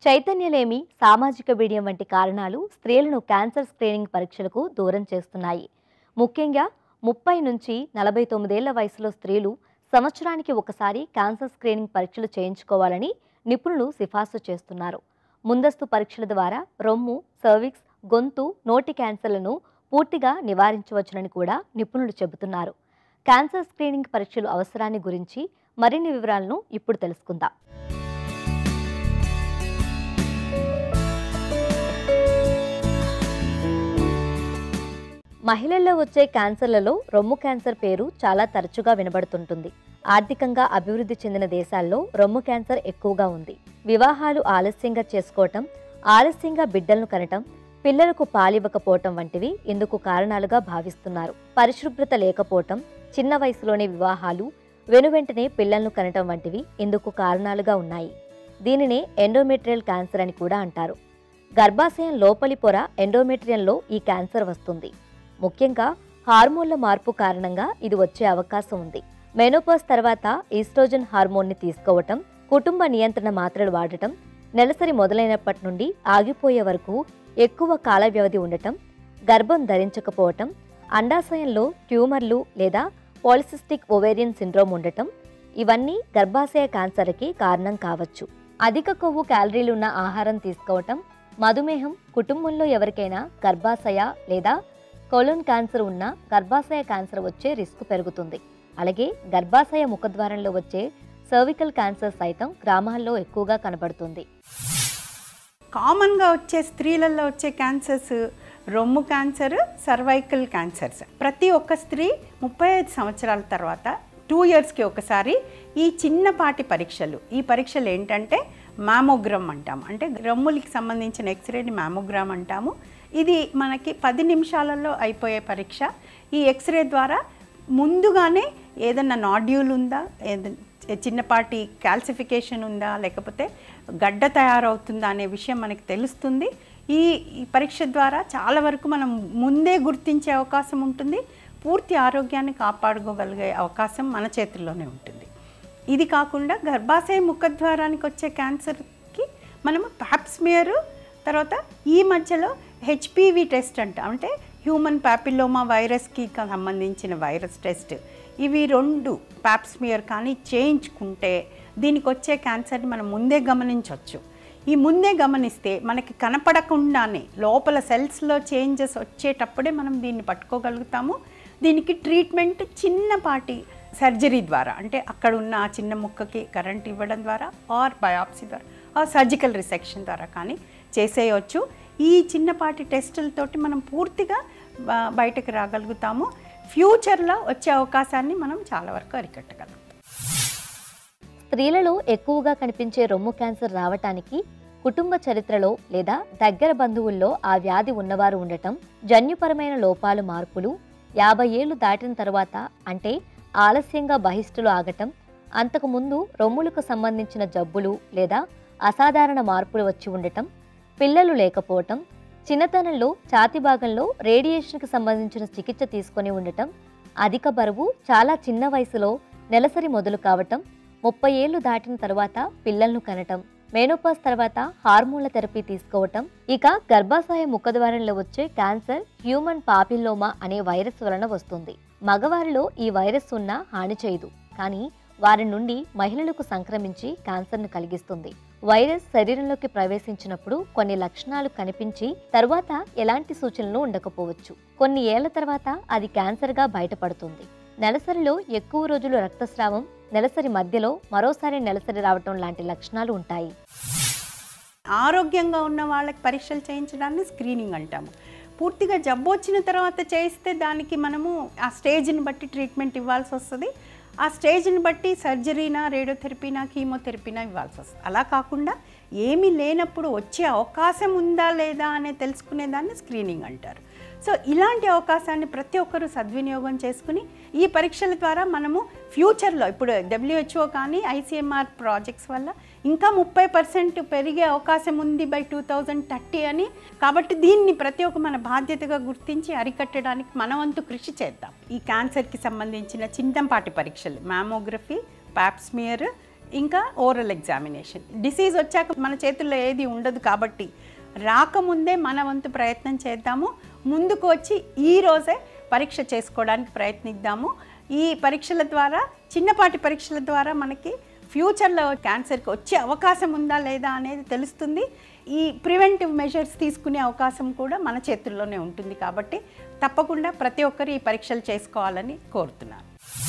చైతన్యలేమి సామాజిక బిడియం వంటి కారణాలు స్త్రీలను క్యాన్సర్ స్క్రీనింగ్ పరీక్షలకు దూరం చేస్తున్నాయి ముఖ్యంగా ముప్పై నుంచి నలభై తొమ్మిదేళ్ల వయసులో స్త్రీలు సంవత్సరానికి ఒకసారి క్యాన్సర్ స్క్రీనింగ్ పరీక్షలు చేయించుకోవాలని నిపుణులు సిఫార్సు చేస్తున్నారు ముందస్తు పరీక్షల ద్వారా రొమ్ము సర్విక్స్ గొంతు నోటి క్యాన్సర్లను పూర్తిగా నివారించవచ్చునని కూడా నిపుణులు చెబుతున్నారు క్యాన్సర్ స్క్రీనింగ్ పరీక్షలు అవసరాన్ని గురించి మరిన్ని వివరాలను ఇప్పుడు తెలుసుకుందాం మహిళల్లో వచ్చే క్యాన్సర్లలో రొమ్ము క్యాన్సర్ పేరు చాలా తరచుగా వినబడుతుంటుంది ఆర్థికంగా అభివృద్ధి చెందిన దేశాల్లో రొమ్ము క్యాన్సర్ ఎక్కువగా ఉంది వివాహాలు ఆలస్యంగా చేసుకోవటం ఆలస్యంగా బిడ్డలను కనటం పిల్లలకు పాలివ్వకపోవటం వంటివి ఇందుకు కారణాలుగా భావిస్తున్నారు పరిశుభ్రత లేకపోవటం చిన్న వయసులోనే వివాహాలు వెనువెంటనే పిల్లలను కనటం వంటివి ఇందుకు కారణాలుగా ఉన్నాయి దీనినే ఎండోమెట్రియల్ క్యాన్సర్ అని కూడా అంటారు గర్భాశయం లోపలి పొర ఎండోమెట్రియంలో ఈ క్యాన్సర్ వస్తుంది ముఖ్యంగా హార్మోన్ల మార్పు కారణంగా ఇది వచ్చే అవకాశం ఉంది మెనోపాస్ తర్వాత ఈస్ట్రోజన్ హార్మోన్ని తీసుకోవటం కుటుంబ నియంత్రణ మాత్రలు వాడటం నెలసరి మొదలైనప్పటి నుండి ఆగిపోయే వరకు ఎక్కువ కాల వ్యవధి ఉండటం గర్భం ధరించకపోవటం అండాశయంలో ట్యూమర్లు లేదా పాలిసిస్టిక్ ఓవేరియన్ సిండ్రోమ్ ఉండటం ఇవన్నీ గర్భాశయ క్యాన్సర్కి కారణం కావచ్చు అధిక కొవ్వు క్యాలరీలు ఉన్న ఆహారం తీసుకోవటం మధుమేహం కుటుంబంలో ఎవరికైనా గర్భాశయ లేదా కోలోన్ క్యాన్సర్ ఉన్న గర్భాశయ క్యాన్సర్ వచ్చే రిస్క్ పెరుగుతుంది అలాగే గర్భాశయ ముఖద్వారంలో వచ్చే సర్వికల్ క్యాన్సర్ సైతం గ్రామాల్లో ఎక్కువగా కనబడుతుంది కామన్గా వచ్చే స్త్రీలలో వచ్చే క్యాన్సర్స్ రొమ్ము క్యాన్సర్ సర్వైకల్ క్యాన్సర్స్ ప్రతి ఒక్క స్త్రీ ముప్పై ఐదు సంవత్సరాల తర్వాత టూ ఇయర్స్కి ఒకసారి ఈ చిన్నపాటి పరీక్షలు ఈ పరీక్షలు ఏంటంటే మ్యామోగ్రామ్ అంటాము అంటే రొమ్ములకి సంబంధించిన ఎక్స్రేని మ్యామోగ్రామ్ అంటాము ఇది మనకి పది నిమిషాలలో అయిపోయే పరీక్ష ఈ ఎక్స్రే ద్వారా ముందుగానే ఏదన్నా నాడ్యూల్ ఉందా ఏదన్నా చిన్నపాటి కాల్సిఫికేషన్ ఉందా లేకపోతే గడ్డ తయారవుతుందా అనే విషయం మనకి తెలుస్తుంది ఈ ఈ పరీక్ష ద్వారా చాలా వరకు మనం ముందే గుర్తించే అవకాశం ఉంటుంది పూర్తి ఆరోగ్యాన్ని కాపాడుకోగలిగే అవకాశం మన చేతుల్లోనే ఉంటుంది ఇది కాకుండా గర్భాశయ ముఖద్వారానికి వచ్చే క్యాన్సర్కి మనము ప్యాప్స్మియర్ తర్వాత ఈ మధ్యలో హెచ్పివి టెస్ట్ అంట అంటే హ్యూమన్ ప్యాపిలోమా వైరస్కి సంబంధించిన వైరస్ టెస్ట్ ఇవి రెండు ప్యాప్స్మియర్ కానీ చేయించుకుంటే దీనికి వచ్చే క్యాన్సర్ని మనం ముందే గమనించవచ్చు ఈ ముందే గమనిస్తే మనకి కనపడకుండానే లోపల సెల్స్లో చేంజెస్ వచ్చేటప్పుడే మనం దీన్ని పట్టుకోగలుగుతాము దీనికి ట్రీట్మెంట్ చిన్నపాటి సర్జరీ ద్వారా అంటే అక్కడ ఉన్న ఆ చిన్న ముక్కకి కరెంట్ ఇవ్వడం ద్వారా ఆర్ బయాప్సీ ద్వారా ఆర్ సర్జికల్ రిసెక్షన్ ద్వారా కానీ చేసేయవచ్చు ఈ చిన్నపాటి టెస్టులతోటి మనం పూర్తిగా బ- బయటకు రాగలుగుతాము ఫ్యూచర్లో వచ్చే అవకాశాన్ని మనం చాలా వరకు అరికట్టగలం స్త్రీలలో ఎక్కువగా కనిపించే రొమ్ము క్యాన్సర్ రావటానికి కుటుంబ చరిత్రలో లేదా దగ్గర బంధువుల్లో ఆ వ్యాధి ఉన్నవారు ఉండటం జన్యుపరమైన లోపాలు మార్పులు యాభై ఏళ్లు దాటిన తర్వాత అంటే ఆలస్యంగా బహిష్టులు ఆగటం అంతకుముందు రొమ్ములకు సంబంధించిన జబ్బులు లేదా అసాధారణ మార్పులు వచ్చి ఉండటం పిల్లలు లేకపోవటం చిన్నతనంలో ఛాతి భాగంలో రేడియేషన్కి సంబంధించిన చికిత్స తీసుకొని ఉండటం అధిక బరువు చాలా చిన్న వయసులో నెలసరి మొదలు కావటం ముప్పై ఏళ్లు దాటిన తర్వాత పిల్లలను కనటం మేనోపాస్ తర్వాత హార్మోన్ల థెరపీ తీసుకోవటం ఇక గర్భాశయ ముఖద్వారంలో వచ్చే క్యాన్సర్ హ్యూమన్ పాపిల్లోమా అనే వైరస్ వలన వస్తుంది మగవారిలో ఈ వైరస్ ఉన్న హాని చేయదు కానీ వారి నుండి మహిళలకు సంక్రమించి క్యాన్సర్ను కలిగిస్తుంది వైరస్ శరీరంలోకి ప్రవేశించినప్పుడు కొన్ని లక్షణాలు కనిపించి తరువాత ఎలాంటి సూచనలు ఉండకపోవచ్చు కొన్ని ఏళ్ల తర్వాత అది క్యాన్సర్గా బయటపడుతుంది నెలసరిలో ఎక్కువ రోజులు రక్తస్రావం నెలసరి మధ్యలో మరోసారి నెలసరి రావటం లాంటి లక్షణాలు ఉంటాయి ఆరోగ్యంగా ఉన్న వాళ్ళకి పరీక్షలు చేయించడాన్ని స్క్రీనింగ్ అంటాము పూర్తిగా జబ్బు వచ్చిన తర్వాత చేయిస్తే దానికి మనము ఆ స్టేజ్ని బట్టి ట్రీట్మెంట్ ఇవ్వాల్సి వస్తుంది ఆ స్టేజ్ని బట్టి సర్జరీనా రేడియోథెరపీనా కీమోథెరపీనా ఇవ్వాల్సి వస్తుంది అలా కాకుండా ఏమీ లేనప్పుడు వచ్చే అవకాశం ఉందా లేదా అనే తెలుసుకునేదాన్ని స్క్రీనింగ్ అంటారు సో ఇలాంటి అవకాశాన్ని ప్రతి ఒక్కరూ సద్వినియోగం చేసుకుని ఈ పరీక్షల ద్వారా మనము ఫ్యూచర్లో ఇప్పుడు డబ్ల్యూహెచ్ఓ కానీ ఐసీఎంఆర్ ప్రాజెక్ట్స్ వల్ల ఇంకా ముప్పై పర్సెంట్ పెరిగే అవకాశం ఉంది బై టూ థౌజండ్ థర్టీ అని కాబట్టి దీన్ని ప్రతి ఒక్క మన బాధ్యతగా గుర్తించి అరికట్టడానికి మన వంతు కృషి చేద్దాం ఈ క్యాన్సర్కి సంబంధించిన చిన్నపాటి పరీక్షలు మ్యామోగ్రఫీ ప్యాప్స్మియర్ ఇంకా ఓరల్ ఎగ్జామినేషన్ డిసీజ్ వచ్చాక మన చేతుల్లో ఏది ఉండదు కాబట్టి రాకముందే మన వంతు ప్రయత్నం చేద్దాము ముందుకు వచ్చి ఈ రోజే పరీక్ష చేసుకోవడానికి ప్రయత్నిద్దాము ఈ పరీక్షల ద్వారా చిన్నపాటి పరీక్షల ద్వారా మనకి ఫ్యూచర్లో క్యాన్సర్కి వచ్చే అవకాశం ఉందా లేదా అనేది తెలుస్తుంది ఈ ప్రివెంటివ్ మెజర్స్ తీసుకునే అవకాశం కూడా మన చేతుల్లోనే ఉంటుంది కాబట్టి తప్పకుండా ప్రతి ఒక్కరు ఈ పరీక్షలు చేసుకోవాలని కోరుతున్నాను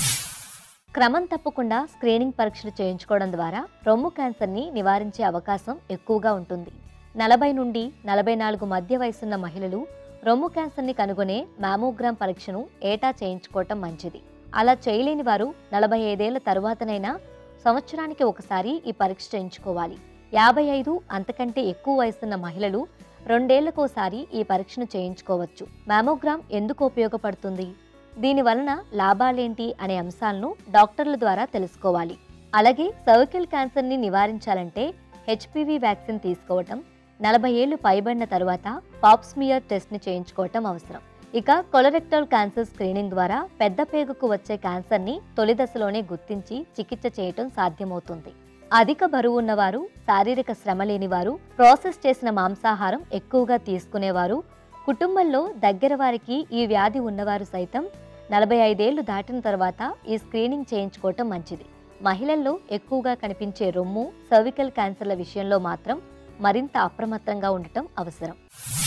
క్రమం తప్పకుండా స్క్రీనింగ్ పరీక్షలు చేయించుకోవడం ద్వారా రొమ్ము క్యాన్సర్ని నివారించే అవకాశం ఎక్కువగా ఉంటుంది నలభై నుండి నలభై నాలుగు మధ్య వయసున్న మహిళలు రొమ్ము క్యాన్సర్ని కనుగొనే మామోగ్రామ్ పరీక్షను ఏటా చేయించుకోవటం మంచిది అలా చేయలేని వారు నలభై ఐదేళ్ల తరువాతనైనా సంవత్సరానికి ఒకసారి ఈ పరీక్ష చేయించుకోవాలి యాభై ఐదు అంతకంటే ఎక్కువ వయసున్న మహిళలు రెండేళ్లకోసారి ఈ పరీక్షను చేయించుకోవచ్చు మామోగ్రామ్ ఎందుకు ఉపయోగపడుతుంది దీని వలన లాభాలేంటి అనే అంశాలను డాక్టర్ల ద్వారా తెలుసుకోవాలి అలాగే సర్వికల్ క్యాన్సర్ని నివారించాలంటే హెచ్పివి వ్యాక్సిన్ తీసుకోవటం నలభై ఏళ్లు పైబడిన తరువాత పాప్స్మియర్ టెస్ట్ని చేయించుకోవటం అవసరం ఇక కొలరెక్టల్ క్యాన్సర్ స్క్రీనింగ్ ద్వారా పెద్ద పేగుకు వచ్చే క్యాన్సర్ని తొలి దశలోనే గుర్తించి చికిత్స చేయటం సాధ్యమవుతుంది అధిక బరువు ఉన్నవారు శారీరక శ్రమ లేనివారు ప్రాసెస్ చేసిన మాంసాహారం ఎక్కువగా తీసుకునేవారు కుటుంబంలో దగ్గర వారికి ఈ వ్యాధి ఉన్నవారు సైతం నలభై ఐదేళ్లు దాటిన తర్వాత ఈ స్క్రీనింగ్ చేయించుకోవటం మంచిది మహిళల్లో ఎక్కువగా కనిపించే రొమ్ము సర్వికల్ క్యాన్సర్ల విషయంలో మాత్రం మరింత అప్రమత్తంగా ఉండటం అవసరం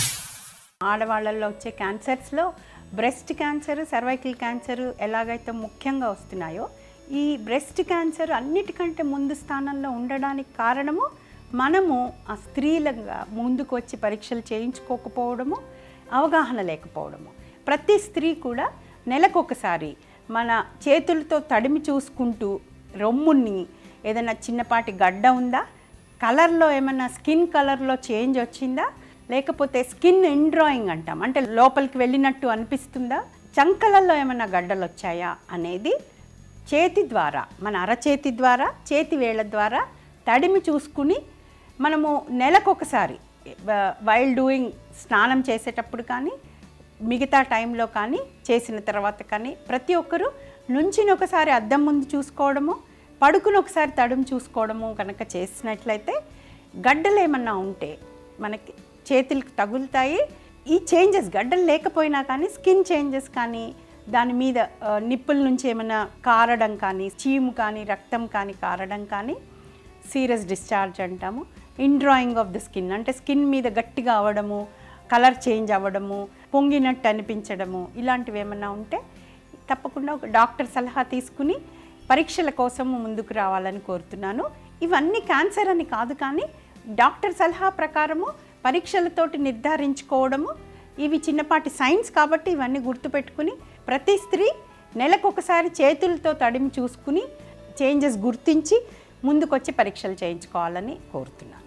ఆడవాళ్ళల్లో వచ్చే క్యాన్సర్స్లో బ్రెస్ట్ క్యాన్సర్ సర్వైకల్ క్యాన్సర్ ఎలాగైతే ముఖ్యంగా వస్తున్నాయో ఈ బ్రెస్ట్ క్యాన్సర్ అన్నిటికంటే ముందు స్థానంలో ఉండడానికి కారణము మనము ఆ స్త్రీలంగా ముందుకు వచ్చి పరీక్షలు చేయించుకోకపోవడము అవగాహన లేకపోవడము ప్రతి స్త్రీ కూడా నెలకొకసారి మన చేతులతో తడిమి చూసుకుంటూ రొమ్ముని ఏదైనా చిన్నపాటి గడ్డ ఉందా కలర్లో ఏమైనా స్కిన్ కలర్లో చేంజ్ వచ్చిందా లేకపోతే స్కిన్ ఎండ్రాయింగ్ అంటాం అంటే లోపలికి వెళ్ళినట్టు అనిపిస్తుందా చంకలలో ఏమైనా గడ్డలు వచ్చాయా అనేది చేతి ద్వారా మన అరచేతి ద్వారా చేతి వేళ్ళ ద్వారా తడిమి చూసుకుని మనము నెలకొకసారి వైల్ డూయింగ్ స్నానం చేసేటప్పుడు కానీ మిగతా టైంలో కానీ చేసిన తర్వాత కానీ ప్రతి ఒక్కరూ నుంచిని ఒకసారి అద్దం ముందు చూసుకోవడము పడుకుని ఒకసారి తడుము చూసుకోవడము కనుక చేసినట్లయితే గడ్డలు ఏమన్నా ఉంటే మనకి చేతులకు తగులుతాయి ఈ చేంజెస్ గడ్డలు లేకపోయినా కానీ స్కిన్ చేంజెస్ కానీ దాని మీద ఆ, నిప్పుల నుంచి ఏమైనా కారడం కానీ చీము కానీ రక్తం కానీ కారడం కానీ సీరియస్ డిశ్చార్జ్ అంటాము ఇండ్రాయింగ్ ఆఫ్ ద స్కిన్ అంటే స్కిన్ మీద గట్టిగా అవ్వడము కలర్ చేంజ్ అవ్వడము పొంగినట్టు అనిపించడము ఇలాంటివి ఏమన్నా ఉంటే తప్పకుండా ఒక డాక్టర్ సలహా తీసుకుని పరీక్షల కోసం ముందుకు రావాలని కోరుతున్నాను ఇవన్నీ క్యాన్సర్ అని కాదు కానీ డాక్టర్ సలహా ప్రకారము పరీక్షలతోటి నిర్ధారించుకోవడము ఇవి చిన్నపాటి సైన్స్ కాబట్టి ఇవన్నీ గుర్తుపెట్టుకుని ప్రతి స్త్రీ నెలకొకసారి చేతులతో తడిమి చూసుకుని చేంజెస్ గుర్తించి ముందుకొచ్చి పరీక్షలు చేయించుకోవాలని కోరుతున్నాను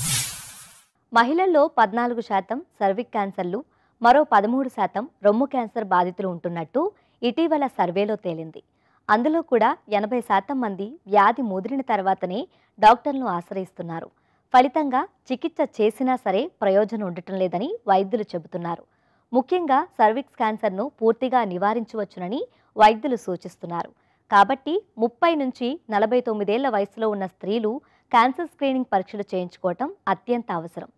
మహిళల్లో పద్నాలుగు శాతం సర్విక్ క్యాన్సర్లు మరో పదమూడు శాతం రొమ్ము క్యాన్సర్ బాధితులు ఉంటున్నట్టు ఇటీవల సర్వేలో తేలింది అందులో కూడా ఎనభై శాతం మంది వ్యాధి ముదిరిన తర్వాతనే డాక్టర్లను ఆశ్రయిస్తున్నారు ఫలితంగా చికిత్స చేసినా సరే ప్రయోజనం ఉండటం లేదని వైద్యులు చెబుతున్నారు ముఖ్యంగా సర్విక్స్ క్యాన్సర్ను పూర్తిగా నివారించవచ్చునని వైద్యులు సూచిస్తున్నారు కాబట్టి ముప్పై నుంచి నలభై తొమ్మిదేళ్ల వయసులో ఉన్న స్త్రీలు క్యాన్సర్ స్క్రీనింగ్ పరీక్షలు చేయించుకోవటం అత్యంత అవసరం